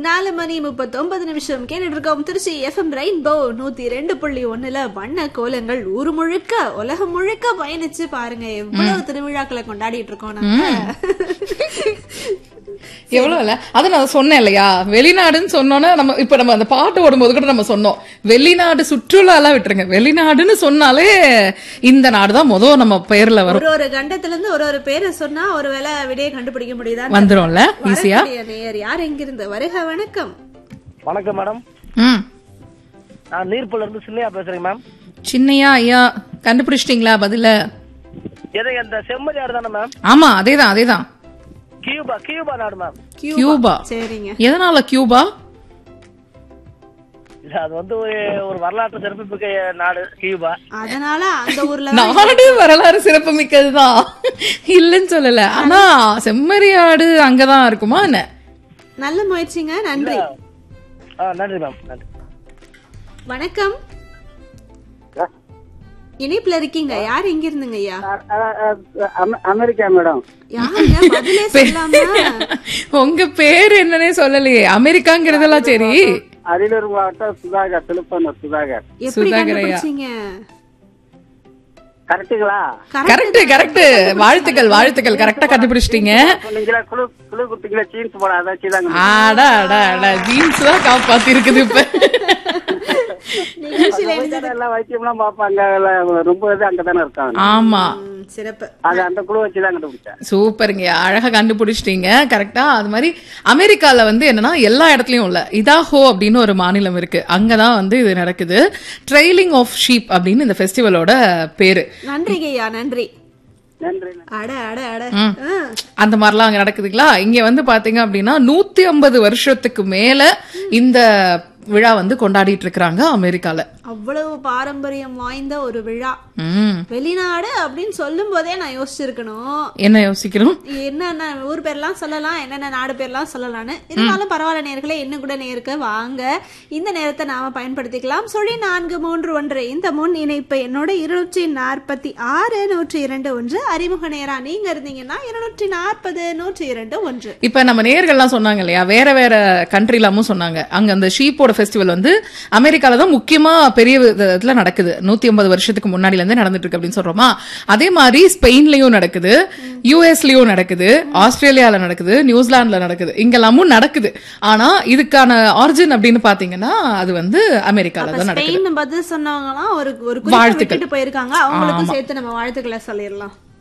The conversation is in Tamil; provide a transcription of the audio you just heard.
நாலு மணி முப்பத்தொன்பது நிமிஷம் கேட்டுட்டு இருக்கோம் திருச்சி எஃப்எம் ரெயின்போ நூத்தி ரெண்டு புள்ளி ஒண்ணுல வண்ண கோலங்கள் ஊர் முழுக்க உலகம் முழுக்க பயணிச்சு பாருங்க எவ்வளவு திருவிழாக்களை கொண்டாடிட்டு இருக்கோம் நம்ம எவ்வளவு இல்ல அதை நான் சொன்னேன் இல்லையா வெளிநாடுன்னு சொன்னோன்னே நம்ம இப்ப நம்ம அந்த பாட்டு ஓடும்போது கூட நம்ம சொன்னோம் வெளிநாடு சுற்றுலா எல்லாம் விட்டுருங்க வெளிநாடுன்னு சொன்னாலே இந்த நாடுதான் முதல் நம்ம பெயர்ல வரும் ஒரு ஒரு கண்டத்துல இருந்து ஒரு ஒரு பேரை சொன்னா ஒருவேளை விடையை கண்டுபிடிக்க முடியுதா வந்துரும்ல ஈஸியா நேயர் யார் எங்கிருந்து வருக வணக்கம் வணக்கம் மேடம் ம் நான் நீர்புல இருந்து சின்னையா பேசுறேங்க மேம் சின்னையா ஐயா கண்டுபிடிச்சிட்டீங்களா பதில எதை அந்த செம்மறியாடு தானே மேம் ஆமா அதேதான் அதேதான் கியூபா கியூபா நாடு மேம் கியூபா சரிங்க எதனால கியூபா இல்ல அது வந்து ஒரு ஒரு வரலாற்று சிறப்புமிக்க நாடு கியூபா அதனால அந்த ஊர்ல நாடு வரலாறு சிறப்பு மிக்கதுதான் இல்லைன்னு சொல்லல ஆனா செம்மறியாடு அங்கதான் இருக்குமா என்ன நல்ல முயற்சிங்க நன்றி ஆ நன்றி மேம் நன்றி வணக்கம் இணைப்புல இருக்கீங்க யார் எங்க இருந்துங்க ஐயா அமெ- அமெரிக்கா மேடம் யாருங்க பதிலே சொல்லாம உங்க பேர் என்னன்னே சொல்லலையே அமெரிக்காங்கிறதெல்லாம் சரி அரியலூர் மாவட்டம் சுதாகர் திருப்பனூர் சுதாகர் எப்படி சுதாகர் ஐயா. கண்டுபிடிச்சீங்க கரெக்டுங்களா கரெக்ட் கரெக்ட் வாழ்த்துக்கள் வாழ்த்துக்கள் கரெக்டா கண்டுபிடிச்சிட்டீங்க நீங்களா குழு குழு குட்டிங்களா ஜீன்ஸ் போடாத வச்சுதாங்க ஆடா அடா அடா ஜீன்ஸ் தான் காப்பாத்தி இருக்குது இப்ப நிகழ்ச்சியில எல்லாம் வைத்தியம்லாம் பாப்பாங்க எல்லாம் ரொம்ப இது அங்கதானே இருக்காங்க ஆமா ம், சிறப்பு அது அந்த குழு வச்சுதான் கண்டுபிடிச்சேன் சூப்பருங்க அழகா கண்டுபிடிச்சிட்டீங்க கரெக்டா அது மாதிரி அமெரிக்கால வந்து என்னன்னா எல்லா இடத்துலயும் இல்ல இதாஹோ அப்படின்னு ஒரு மாநிலம் இருக்கு அங்கதான் வந்து இது நடக்குது ட்ரெயிலிங் ஆஃப் ஷீப் அப்படின்னு இந்த ஃபெஸ்டிவலோட பேரு நன்றிங்க ஐயா நன்றி நன்றி அட அட அட ம். ஆ, அந்த மாதிரிலாம் அங்க நடக்குதுங்களா இங்க வந்து பாத்தீங்க அப்படின்னா நூத்தி ஐம்பது வருஷத்துக்கு மேல இந்த விழா வந்து கொண்டாடிட்டு இருக்கிறாங்க அமெரிக்கால அவ்வளவு பாரம்பரியம் வாய்ந்த ஒரு விழா ம் வெளிநாடு அப்படின்னு சொல்லும் போதே நான் யோசிச்சிருக்கணும் என்ன யோசிக்கிறோம் என்னென்ன ஊர் பேர்லாம் சொல்லலாம் என்னென்ன நாடு பேர்லாம் சொல்லலாம்னு இருந்தாலும் பரவாயில்ல நேர்களே இன்னும் கூட நேருக்கு வாங்க இந்த நேரத்தை நாம பயன்படுத்திக்கலாம் சொல்லி நான்கு மூன்று ஒன்று இந்த முன் இணைப்பு என்னோட இருநூற்றி நாற்பத்தி ஆறு நூற்றி இரண்டு ஒன்று அறிமுக நேரா நீங்க இருந்தீங்கன்னா இருநூற்றி நாற்பது நூற்றி இரண்டு ஒன்று இப்ப நம்ம நேயர்கள்லாம் சொன்னாங்க இல்லையா வேற வேற கண்ட்ரிலாமும் சொன்னாங்க அங்க அந்த ஷீப்போட ஃபெஸ்டிவல் வந்து அமெரிக்கால தான் முக்கியமா பெரிய விதத்துல நடக்குது நூத்தி ஐம்பது வருஷத்துக்கு முன்னாடில இருந்தே நடந்துட்டு இருக்கு அப்படின்னு சொல்றோமா அதே மாதிரி ஸ்பெயின்லயும் நடக்குது யூஎஸ்லயும் நடக்குது ஆஸ்திரேலியால நடக்குது நியூசிலாந்துல நடக்குது இங்கெல்லாமும் நடக்குது ஆனா இதுக்கான ஆரிஜின் அப்படின்னு பாத்தீங்கன்னா அது வந்து அமெரிக்கால தான் நடக்குது ஸ்பெயின் பதில் சொன்னவங்கலாம் ஒரு ஒரு குறிப்பை வாழ்த்துக்கள். விட்டுட்டு போயிருக்காங்க அவங்களுக்கும் சேர்த்து நம்ம வாழ்த்துக்களை சொல்லிடலாம்